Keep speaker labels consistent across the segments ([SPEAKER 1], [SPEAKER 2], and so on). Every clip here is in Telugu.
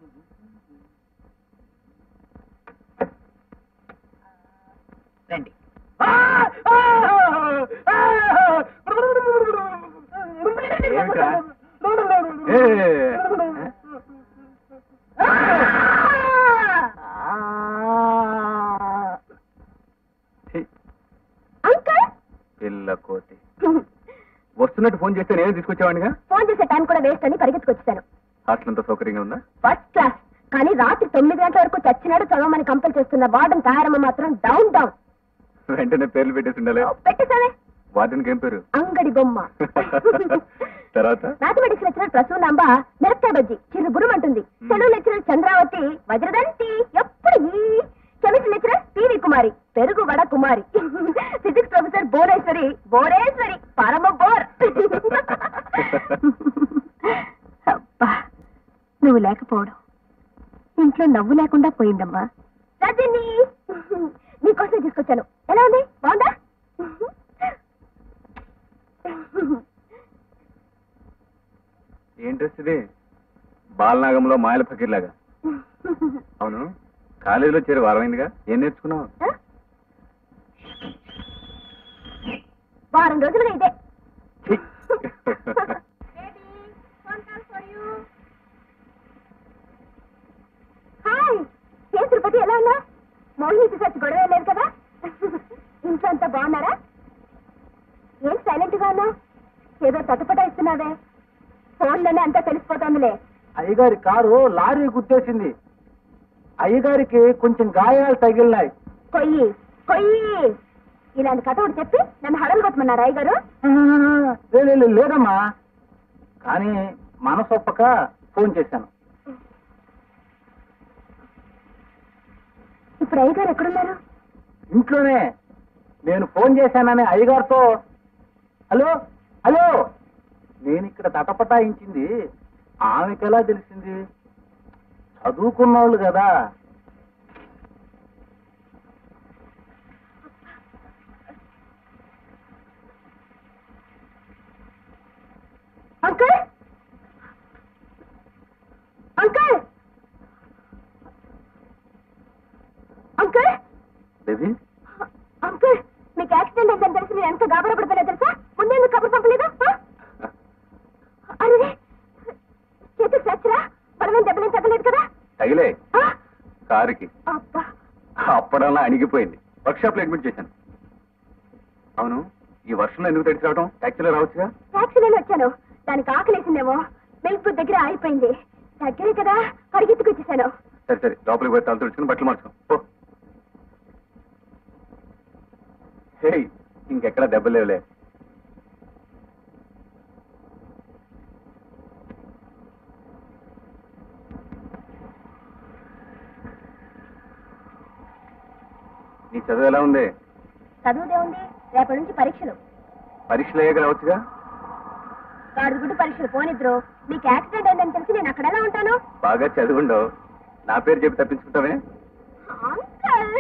[SPEAKER 1] రండి
[SPEAKER 2] ఏమిట్రా? ఏ, ఛీ,
[SPEAKER 3] అంకుల్
[SPEAKER 2] పిల్ల కోతి వస్తున్నట్టు ఫోన్ చేస్తే నేనే తీసుకొచ్చేవాడిగా
[SPEAKER 3] ఫోన్ చేసే టైం కూడా వేస్ట్ అని పరిగెత్తుకొచ్చాను
[SPEAKER 2] హాస్టల్ అంతా సౌకర్యంగా ఉందా
[SPEAKER 3] ఫస్ట్ క్లాస్ కానీ రాత్రి తొమ్మిది గంటల వరకు చచ్చినాడు చదవమని కంపెల్ చేస్తున్న వార్డెన్ తయారమ్మ మాత్రం డౌన్ డౌన్
[SPEAKER 2] వెంటనే పేర్లు పెట్టేసి ఉండాలి
[SPEAKER 3] పెట్టేసావే
[SPEAKER 2] వార్డెన్కి ఏం పేరు
[SPEAKER 3] అంగడి బొమ్మ
[SPEAKER 2] తర్వాత
[SPEAKER 3] మ్యాథమెటిక్స్ లెక్చరర్ ప్రసూనాంబ మిరపకాయ బజ్జి చిరు బురుమంటుంది తెలుగు లెక్చరర్ చంద్రావతి వజ్రదంతి ఎప్పుడు ఈ కెమిస్ట్రీ లెక్చరర్ పివి కుమారి పెరుగు వడ కుమారి ఫిజిక్స్ ప్రొఫెసర్ భువనేశ్వరి బోరేశ్వరి పరమ బోర్ అబ్బా నువ్వు లేకపోవడం ఇంట్లో నవ్వు లేకుండా పోయిందమ్మా రజని నీకోసం తీసుకొచ్చాను ఎలా ఉంది బాగుందా
[SPEAKER 2] ఏం డ్రెస్ ఇది బాలనాగంలో మాయల ఫకీర్ లాగా అవును కాలేజీలో చేరి వారమైందిగా ఏం నేర్చుకున్నావు
[SPEAKER 3] ఆ? వారం రోజులుగా ఇదే
[SPEAKER 2] ఛీ.
[SPEAKER 3] హాయ్ ఏ తిరుపతి ఎలా ఉన్నా మోహిని పిశాచి గొడవ లేదు కదా ఇంట్లో అంతా బాగున్నారా ఏం సైలెంట్ గా ఉన్నావు ఏదో తటపట ఇస్తున్నావే ఫోన్లోనే అంతా తెలిసిపోతుందిలే
[SPEAKER 1] అయ్యగారి కారు లారీ గుర్తేసింది అయ్యగారికి కొంచెం గాయాలు తగిలినాయి
[SPEAKER 3] కొయ్యి కొయ్యి ఇలాంటి కథ ఒకటి చెప్పి నన్ను హడలు కొట్టమన్నారు అయ్యగారు
[SPEAKER 1] లే, లే, లే, లేదమ్మా కానీ మనసొప్పక ఫోన్ చేశాను
[SPEAKER 3] ఇప్పుడు అయ్యగారు ఎక్కడున్నారు
[SPEAKER 1] ఇంట్లోనే నేను ఫోన్ చేశానని అయ్యగారితో హలో హలో నేను ఇక్కడ తటపటాయించింది ఆమెకెలా తెలిసింది చదువుకున్నోళ్ళు కదా
[SPEAKER 3] uncle uncle uncle
[SPEAKER 2] baby
[SPEAKER 3] uncle మీకు యాక్సిడెంట్ అయిందని తెలిసి నేను ఎంత గాబరా పడిపోయినా తెలుసా ముందే ఎందుకు కబురు పంపలేదు ఆ? అరే చేతికి ఫ్రాక్చరా పడవేం దెబ్బలేం తగ్గలేదు కదా
[SPEAKER 2] తగిలే
[SPEAKER 3] ఆ?
[SPEAKER 2] కారుకి
[SPEAKER 3] అబ్బా
[SPEAKER 2] అప్పుడల్లా అణిగిపోయింది వర్క్షాప్ లో అడ్మిట్ చేశాను అవును ఈ వర్షంలో ఎందుకు తడిచి రావడం ట్యాక్సీలో రావచ్చుగా
[SPEAKER 3] ట్యాక్సీలోనే వచ్చాను దానికి ఆకలేసిందేమో మిల్క్ బుత్ దగ్గర అయిపోయింది దగ్గరే కదా పరిగెత్తుకొచ్చేసాను
[SPEAKER 2] సరే సరే లోపలికి పోయి తల తుడుచుకుని బట్టలు మార్చుకో పో. హే ఇంకెక్కడ దెబ్బలేవులే నీ చదువు ఎలా ఉంది
[SPEAKER 3] చదువుదే ఉంది రేపటి నుంచి పరీక్షలు
[SPEAKER 2] పరీక్షలు అయ్యాక రావచ్చుగా
[SPEAKER 3] గాడి గుడ్డు పరీక్షలు పోనిద్రు మీకు యాక్సిడెంట్ అయిందని తెలిసి నేను అక్కడ ఎలా ఉంటాను
[SPEAKER 2] బాగా చదువుండవు నా పేరు చెప్పి తప్పించుకుంటావే
[SPEAKER 3] అంకల్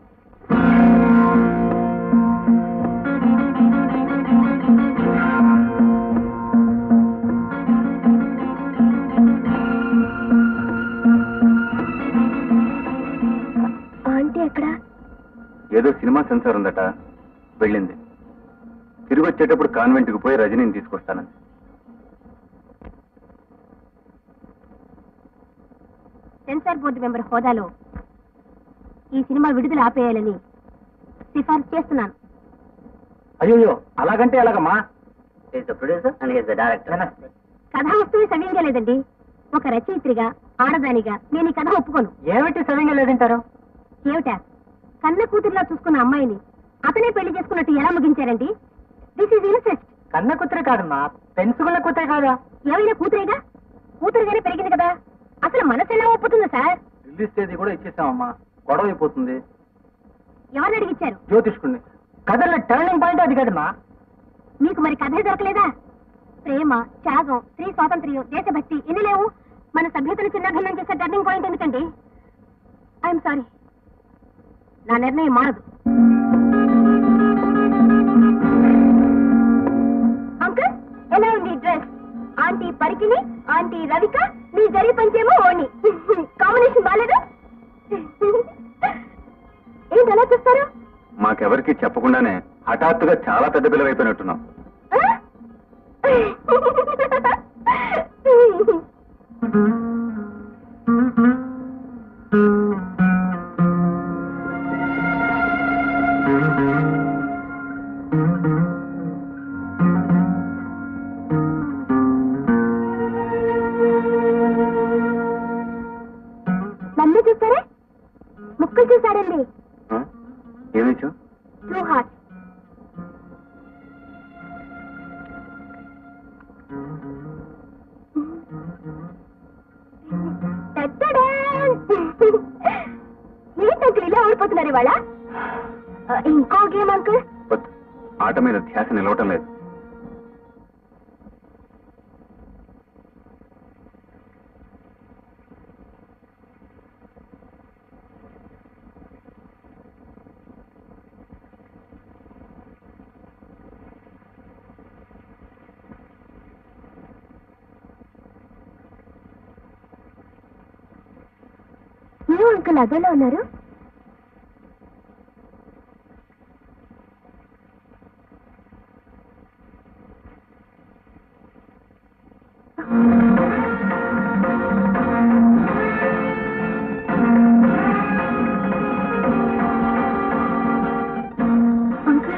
[SPEAKER 3] ఆంటీ ఎక్కడ
[SPEAKER 2] ఏదో సినిమా సెన్సార్ ఉందట వెళ్ళింది తిరిగి వచ్చేటప్పుడు కాన్వెంట్కి పోయి రజనీని తీసుకొస్తానంది
[SPEAKER 3] సెన్సార్ బోర్డు మెంబర్ హోదాలో ఈ సినిమా విడుదల ఆపేయాలని సిఫార్సు చేస్తున్నాను
[SPEAKER 1] అయ్యో అలాగంటే ఎలాగమ్మా
[SPEAKER 4] producer and his the director
[SPEAKER 3] కథా వస్తువు సవ్యంగా లేదండి ఒక రచయిత్రిగా ఆడదానిగా నేను ఈ కథ ఒప్పుకోను
[SPEAKER 1] ఏమిటి సవ్యంగా లేదంటారు
[SPEAKER 3] ఏమిటా కన్న కూతురులా చూసుకున్న అమ్మాయిని అతనే పెళ్లి చేసుకున్నట్టు ఎలా ముగించారండి దిస్ ఈజ్ ఇన్సెస్ట్
[SPEAKER 1] కన్న కూతురే కాదమ్మా పెన్సుగుళ్ళ కూతురే కాదా
[SPEAKER 3] ఏమైనా కూతురేగా కూతురుగానే పెరిగింది కదా అసలు మనసు ఎలా ఒప్పుతుందా సార్
[SPEAKER 1] రిలీజ్ తేదీ కూడా ఇచ్చేసామమ్మా గొడవ అయిపోతుంది
[SPEAKER 3] ఎవరిని అడిగిచ్చారు
[SPEAKER 1] జ్యోతిష్కుడిని కథల్లో టర్నింగ్ పాయింట్ అది కదమ్మా
[SPEAKER 3] మీకు మరి కథే దొరకలేదా ప్రేమ త్యాగం స్త్రీ స్వాతంత్ర్యం దేశభక్తి ఎన్ని లేవు మన సభ్యతను చిన్నభిన్నం చేసే టర్నింగ్ పాయింట్ ఎందుకండి ఐఎమ్ సారీ నా నిర్ణయం మారదు అంకుల్ ఎలా ఉంది డ్రెస్ ఆంటీ పరికిని ఆంటీ రవిక నీ జరి పంచేమో ఓణి కాంబినేషన్ బాలేదు ఏంటి అలా చూస్తారు
[SPEAKER 2] మాకెవరికి చెప్పకుండానే హఠాత్తుగా చాలా పెద్ద పిల్లలు అయిపోయినట్టున్నాం
[SPEAKER 3] ఆ? నన్ను చూస్తారే ముక్కలు చూసారండి
[SPEAKER 2] ఆ? ఏమిచ్చు
[SPEAKER 3] టూ హార్ట్ ఏంటంకుల్ ఇలా ఓడిపోతున్నారు ఇవాళ ఆ, ఇంకో గేమ్ అంకుల్
[SPEAKER 2] వద్దు. ఆట మీద ధ్యాస నిలవటం లేదు
[SPEAKER 3] మీరు అంకుల్ అదోలా ఉన్నారు అంకుల్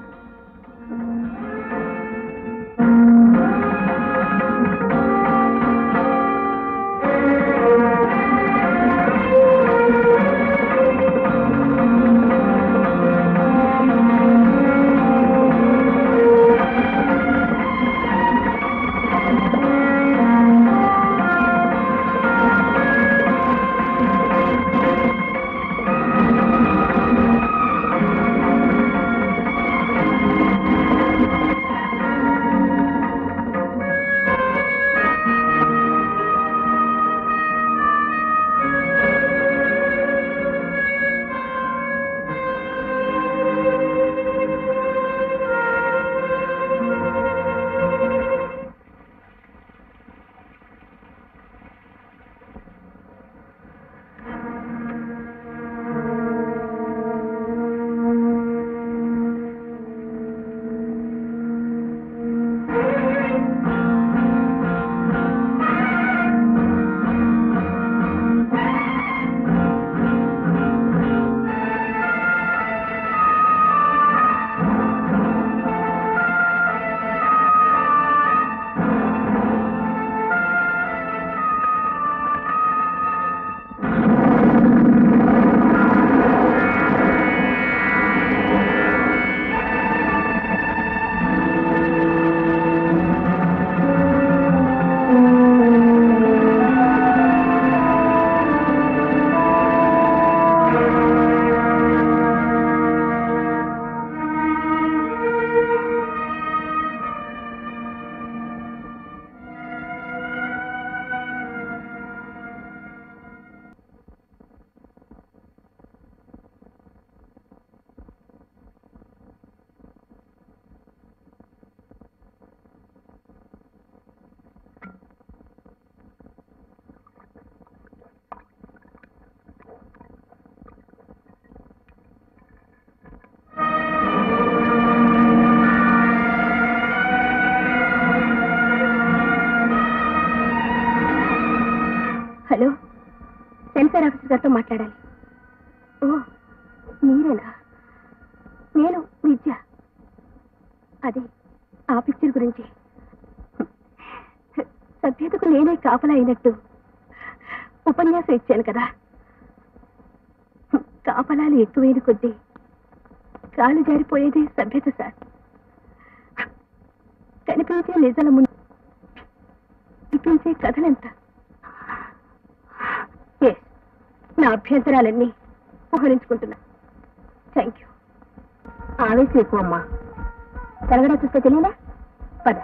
[SPEAKER 3] హలో సెన్సార్ ఆఫీసర్ గారితో మాట్లాడాలి ఓ మీరేనా నేను విద్య అదే ఆ పిక్చర్ గురించి సభ్యతకు నేనే కాపలా అయినట్టు ఉపన్యాసం ఇచ్చాను కదా కాపలాలు ఎక్కువైన కొద్దీ కాలు జారిపోయేది సభ్యత సార్ కనిపించే నిజాల ముందు కనిపించే కథలెంత ఎస్ నా అభ్యంతరాలన్నీ ఉపహరించుకుంటున్నా థ్యాంక్ యూ ఆవేశం ఎక్కువ అమ్మా తెలగడా చూస్తే తెలియదా పద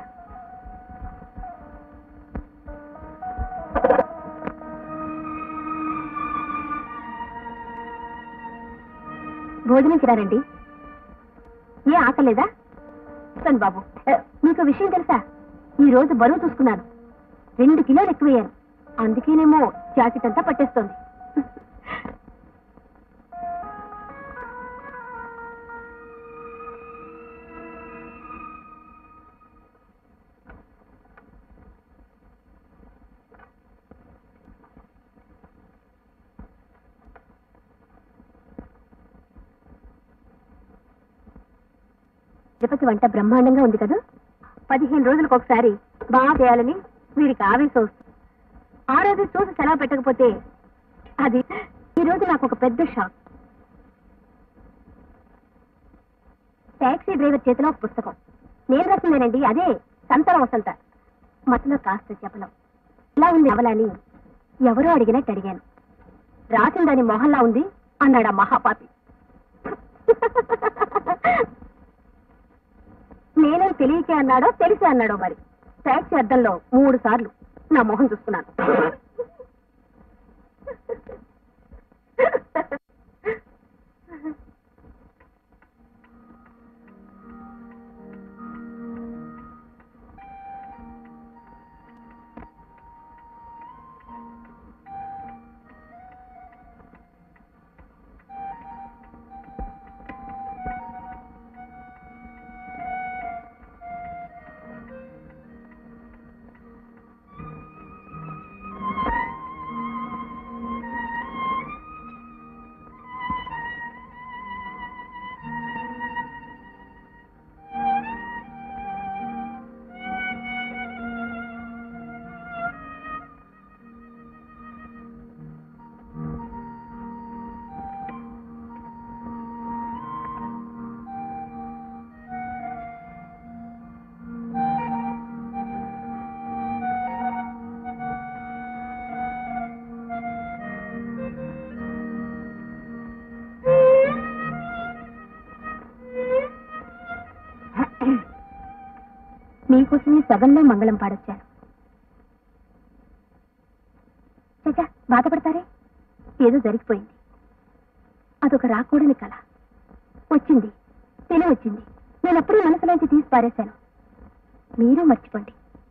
[SPEAKER 3] భోజనంకి రండి ఏ ఆకలేదా సన్ బాబు ఆ, మీకు విషయం తెలుసా ఈ రోజు బరువు చూసుకున్నాను రెండు కిలోలు ఎక్కువయ్యాను అందుకేనేమో జాకెట్ అంతా పట్టేస్తోంది తిరుపతి వంట బ్రహ్మాండంగా ఉంది కదా పదిహేను రోజులకు ఒకసారి బాగా చేయాలని వీరికి ఆవేశం వస్తుంది ఆ రోజు చూసి సెలవు పెట్టకపోతే అది ఈ రోజు నాకు ఒక పెద్ద షాక్ టాక్సీ డ్రైవర్ చేతిలో ఒక పుస్తకం నేను రాసిందేనండి అదే సంతరం వసంత మధ్యలో కాస్త చెప్పలం ఇలా ఉంది అవలని ఎవరో అడిగినట్టు అడిగాను రాసిన దాని మొహల్లా ఉంది అన్నాడు ఆ మహాపాపి నేనేం తెలియకే అన్నాడో తెలిసే అన్నాడో మరి టాక్సీ అద్దంలో మూడు సార్లు నా మొహం చూసుకున్నాను మీకోసమే సగంలో మంగళం పాడొచ్చాను చచ్చా బాధపడతారే ఏదో జరిగిపోయింది అదొక రాకూడని కళ వచ్చింది తెలివి వచ్చింది నేను అప్పుడే మనసులోంచి తీసి పారేశాను మీరు మర్చిపోండి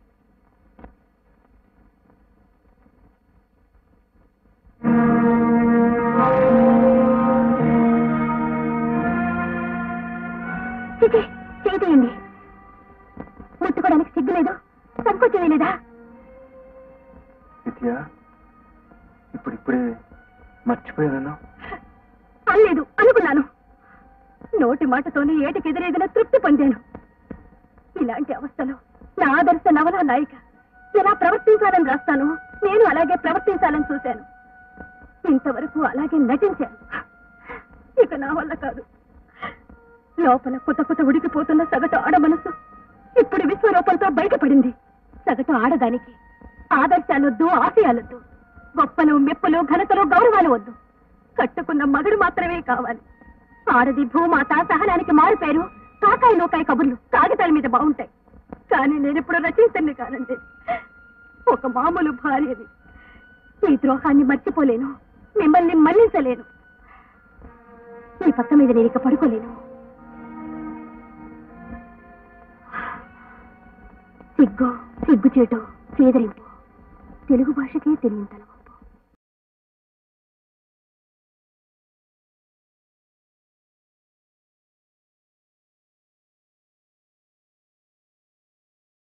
[SPEAKER 3] చిచి, చేయండి ముట్టుకోవడానికి సిగ్గులేదు సంకోచం వేయలేదా
[SPEAKER 2] విద్య ఇప్పుడిప్పుడే మర్చిపోయాను
[SPEAKER 3] అనలేదు అనుకున్నాను నోటి మాటతోనే ఏటికి ఎదురేదిన తృప్తి పొందాను ఇలాంటి అవస్థలో నా ఆదర్శ నవల నాయిక ఎలా ప్రవర్తించాలని రాస్తాను నేను అలాగే ప్రవర్తించాలని చూశాను ఇంతవరకు అలాగే నటించాను ఇక నా వల్ల కాదు లోపల కుత కుత ఉడికిపోతున్న సగటు ఆడ మనసు ఇప్పుడు విశ్వరూపంతో బయటపడింది సగటు ఆడదానికి ఆదర్శాలొద్దు ఆశయాలొద్దు గొప్పలు మెప్పులు ఘనతలు గౌరవాలు వద్దు కట్టుకున్న మగడు మాత్రమే కావాలి ఆడది భూమాత సహనానికి మారు పేరు కాకాయి నూకాయి కబుర్లు కాగితాల మీద బాగుంటాయి కానీ నేనెప్పుడు రచయితని కానండి ఒక మామూలు భార్యని ఈ ద్రోహాన్ని మర్చిపోలేను మిమ్మల్ని మన్నించలేను ఈ పక్క మీద నేను ఇక పడుకోలేను సిగ్గు సిగ్గుచేటు చేదరింపు తెలుగు భాషకే తెలియంతను